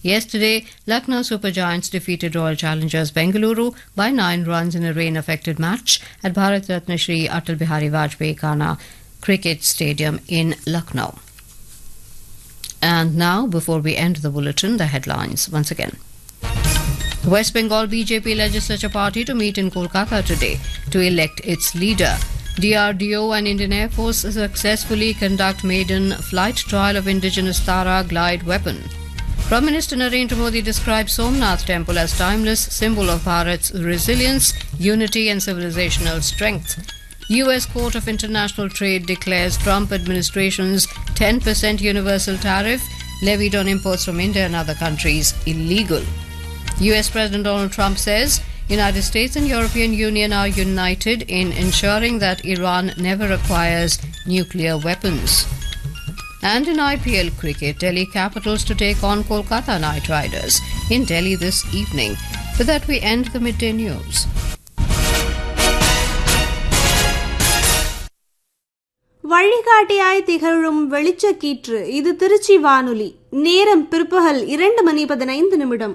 Yesterday, Lucknow Super Giants defeated Royal Challengers Bengaluru by nine runs in a rain-affected match at Bharat Ratna Shri Atal Bihari Vajpayee Khana Cricket Stadium in Lucknow. And now, before we end the bulletin, the headlines once again. The West Bengal BJP Legislature Party to meet in Kolkata today to elect its leader. DRDO and Indian Air Force successfully conduct maiden flight trial of indigenous Tara glide weapon. Prime Minister Narendra Modi describes Somnath Temple as timeless symbol of Bharat's resilience, unity and civilizational strength. US Court of International Trade declares Trump administration's 10% universal tariff levied on imports from India and other countries illegal. US President Donald Trump says United States and European Union are united in ensuring that Iran never acquires nuclear weapons. And in IPL cricket, Delhi Capitals to take on Kolkata Knight Riders in Delhi this evening. With that, we end the midday news. வழிகாட்டியாய் திகழும் வெளிச்சக்கீற்று இது திருச்சி வானொலி நேரம் பிற்பகல் இரண்டு மணி பதினைந்து நிமிடம்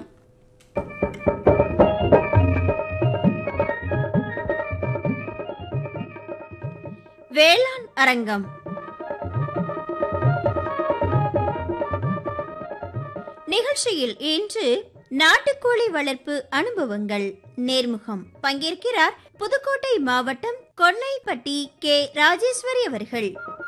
வேளாண் அரங்கம் நிகழ்ச்சியில் இன்று நாட்டுக்கோழி வளர்ப்பு அனுபவங்கள் நேர்முகம் பங்கேற்கிறார் புதுக்கோட்டை மாவட்டம் கொன்னைப்பட்டி கே ராஜேஸ்வரி அவர்கள்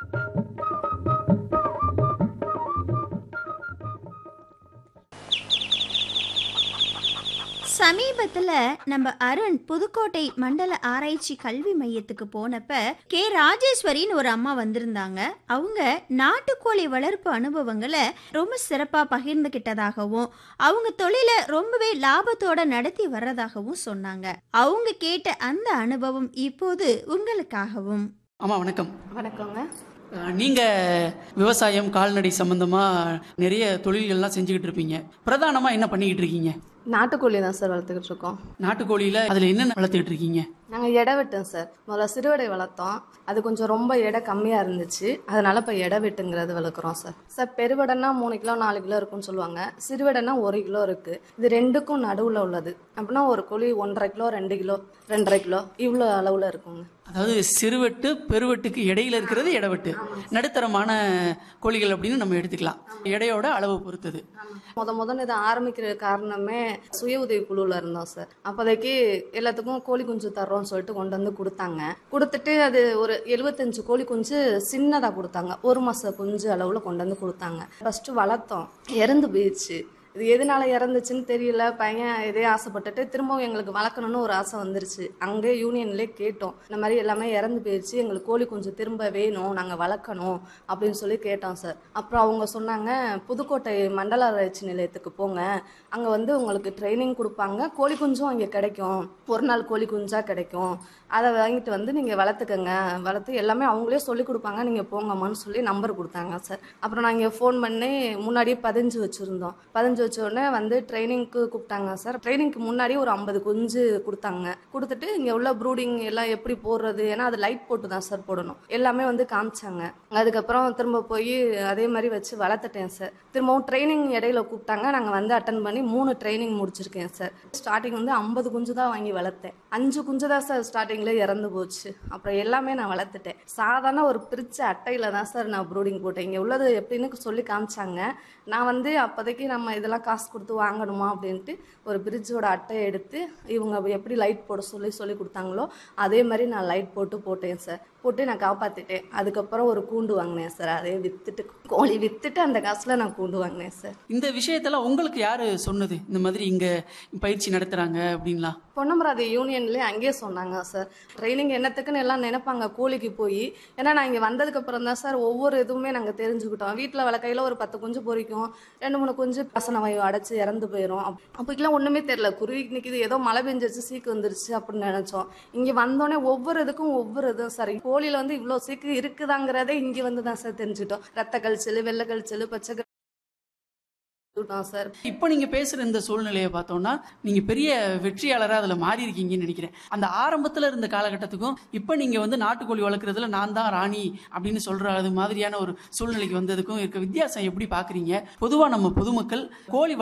சமீபத்துல நம்ம அருண் புதுக்கோட்டை மண்டல ஆராய்ச்சி கல்வி மையத்துக்கு போனப்ப கே ராஜேஸ்வரின்னு ஒரு அம்மா வந்திருந்தாங்க அவங்க நாட்டுக்கோழி வளர்ப்பு அனுபவங்களை ரொம்ப சிறப்பா பகிர்ந்துகிட்டதாகவும் அவங்க தொழிலை ரொம்பவே லாபத்தோட நடத்தி வர்றதாகவும் சொன்னாங்க அவங்க கேட்ட அந்த அனுபவம் இப்போது உங்களுக்காகவும் ஆமாம் வணக்கம் வணக்கங்க அஹ், நீங்க விவசாயம் கால்நடை சம்பந்தமா நிறைய தொழில்கள்லாம் செஞ்சுக்கிட்டு இருப்பீங்க பிரதானமா என்ன பண்ணிக்கிட்டு இருக்கீங்க நாட்டுக்கோழி தான் சார் வளர்த்துக்கிட்டு இருக்கோம் நாட்டுக்கோழியில அதுல என்னென்ன வளர்த்துக்கிட்டு இருக்கீங்க நாங்கள் எடை வெட்டோம் சார் முதல்ல சிறுவடை வளர்த்தோம் அது கொஞ்சம் ரொம்ப எடை கம்மியாக இருந்துச்சு அதனால இப்போ எடை வெட்டுங்கிறது வளர்க்குறோம் சார் சார் பெருவடைனா மூணு கிலோ நாலு கிலோ இருக்குன்னு சொல்லுவாங்க சிறுவடைனா ஒரு கிலோ இருக்கு இது ரெண்டுக்கும் நடுவில் உள்ளது அப்படின்னா ஒரு கோழி ஒன்றரை கிலோ ரெண்டு கிலோ ரெண்டரை கிலோ இவ்வளோ அளவில் இருக்குங்க அதாவது சிறுவெட்டு பெருவெட்டுக்கு இடையில இருக்கிறது எடவெட்டு நடுத்தரமான கோழிகள் அப்படின்னு நம்ம எடுத்துக்கலாம் எடையோட அளவு பொறுத்தது முத முதல்ல இதை ஆரம்பிக்கிற காரணமே சுய உதவி குழுவில் இருந்தோம் சார் அப்போதைக்கு எல்லாத்துக்கும் கோழி குஞ்சு தர்றோம்னு சொல்லிட்டு கொண்டு வந்து கொடுத்தாங்க கொடுத்துட்டு அது ஒரு எழுபத்தஞ்சு கோழி குஞ்சு சின்னதாக கொடுத்தாங்க ஒரு மாத குஞ்சு அளவில் கொண்டு வந்து கொடுத்தாங்க ஃபஸ்ட்டு வளர்த்தோம் இறந்து போயிடுச்சு இது எதனால இறந்துச்சுன்னு தெரியல பையன் இதே ஆசைப்பட்டுட்டு திரும்பவும் எங்களுக்கு வளர்க்கணும்னு ஒரு ஆசை வந்துருச்சு அங்கே யூனியன்லேயே கேட்டோம் இந்த மாதிரி எல்லாமே இறந்து போயிடுச்சு எங்களுக்கு கோழி கொஞ்சம் திரும்ப வேணும் நாங்கள் வளர்க்கணும் அப்படின்னு சொல்லி கேட்டோம் சார் அப்புறம் அவங்க சொன்னாங்க புதுக்கோட்டை மண்டல ஆராய்ச்சி நிலையத்துக்கு போங்க அங்கே வந்து உங்களுக்கு ட்ரைனிங் கொடுப்பாங்க கோழி குஞ்சும் அங்கே கிடைக்கும் ஒரு நாள் கோழி குஞ்சா கிடைக்கும் அதை வாங்கிட்டு வந்து நீங்கள் வளர்த்துக்கங்க வளர்த்து எல்லாமே அவங்களே சொல்லி கொடுப்பாங்க நீங்கள் போங்கம்மான்னு சொல்லி நம்பர் கொடுத்தாங்க சார் அப்புறம் நாங்கள் ஃபோன் பண்ணி முன்னாடியே பதிஞ்சு வச்சுருந்தோம் பதிஞ்சு வச்ச உடனே வந்து ட்ரைனிங்க்கு கூப்பிட்டாங்க சார் ட்ரைனிங்க்கு முன்னாடியே ஒரு ஐம்பது குஞ்சு கொடுத்தாங்க கொடுத்துட்டு இங்கே உள்ள ப்ரூடிங் எல்லாம் எப்படி போடுறது ஏன்னா அது லைட் போட்டு தான் சார் போடணும் எல்லாமே வந்து காமிச்சாங்க அதுக்கப்புறம் திரும்ப போய் அதே மாதிரி வச்சு வளர்த்துட்டேன் சார் திரும்பவும் ட்ரைனிங் இடையில கூப்பிட்டாங்க நாங்கள் வந்து அட்டன் பண்ணி மூணு ட்ரைனிங் முடிச்சிருக்கேன் சார் ஸ்டார்டிங் வந்து ஐம்பது குஞ்சு தான் வாங்கி வளர்த்தேன் அஞ்சு குஞ்சு தான் சார் ஸ்டார்டிங்கில் இறந்து போச்சு அப்புறம் எல்லாமே நான் வளர்த்துட்டேன் சாதாரண ஒரு பிரிச்ச அட்டையில் தான் சார் நான் ப்ரூடிங் போட்டேன் இங்கே உள்ளது எப்படின்னு சொல்லி காமிச்சாங்க நான் வந்து அப்போதைக்கு நம்ம இதெல்லாம் காசு கொடுத்து வாங்கணுமா அப்படின்ட்டு ஒரு பிரிட்ஜோட அட்டையை எடுத்து இவங்க எப்படி லைட் போட சொல்லி சொல்லி கொடுத்தாங்களோ அதே மாதிரி நான் லைட் போட்டு போட்டேன் சார் போட்டு நான் காப்பாற்றிட்டேன் அதுக்கப்புறம் ஒரு கூண்டு வாங்கினேன் சார் அதே விற்றுட்டு கோழி விற்றுட்டு அந்த காசில் நான் கூண்டு வாங்கினேன் சார் இந்த விஷயத்தெல்லாம் உங்களுக்கு யாரு சொன்னது இந்த மாதிரி இங்க பயிற்சி நடத்துறாங்க அப்படின்லாம் பொன்னமராதி யூனியன்லேயே அங்கேயே சொன்னாங்க சார் ட்ரைனிங் என்னத்துக்குன்னு எல்லாம் நினைப்பாங்க கோழிக்கு போய் ஏன்னா நான் இங்கே வந்ததுக்கு அப்புறம் தான் சார் ஒவ்வொரு இதுவுமே நாங்கள் தெரிஞ்சுக்கிட்டோம் வீட்டில் வளர்க்கையில் ஒரு பத்து குஞ்சு பொரிக்கும் ரெண்டு மூணு குஞ்சு பசன வாயு அடைச்சி இறந்து போயிடும் அப் அப்போக்கெல்லாம் ஒன்றுமே தெரில குருவி நிற்கிது ஏதோ மழை பெஞ்சிருச்சு சீக்கு வந்துருச்சு அப்படின்னு நினச்சோம் இங்கே வந்தோடனே ஒவ்வொரு இதுக்கும் ஒவ்வொரு இதுவும் சார் கோழியில் வந்து இவ்வளோ சீக்கு இருக்குதாங்கிறதே இங்கே வந்து தான் சார் தெரிஞ்சுட்டோம் ரத்த கழிச்சல் வெள்ளை கழிச்சல் பச்சை விட்டோம் சார் இப்போ நீங்க பேசுற இந்த சூழ்நிலையை பார்த்தோம்னா நீங்க பெரிய வெற்றியாளரா அதுல மாறி இருக்கீங்கன்னு நினைக்கிறேன் அந்த ஆரம்பத்துல இருந்த காலகட்டத்துக்கும் இப்போ நீங்க வந்து நாட்டுக்கோழி வளர்க்குறதுல நான் தான் ராணி அப்படின்னு சொல்ற அது மாதிரியான ஒரு சூழ்நிலைக்கு வந்ததுக்கும் இருக்க வித்தியாசம் எப்படி பாக்குறீங்க பொதுவா நம்ம பொதுமக்கள் கோழி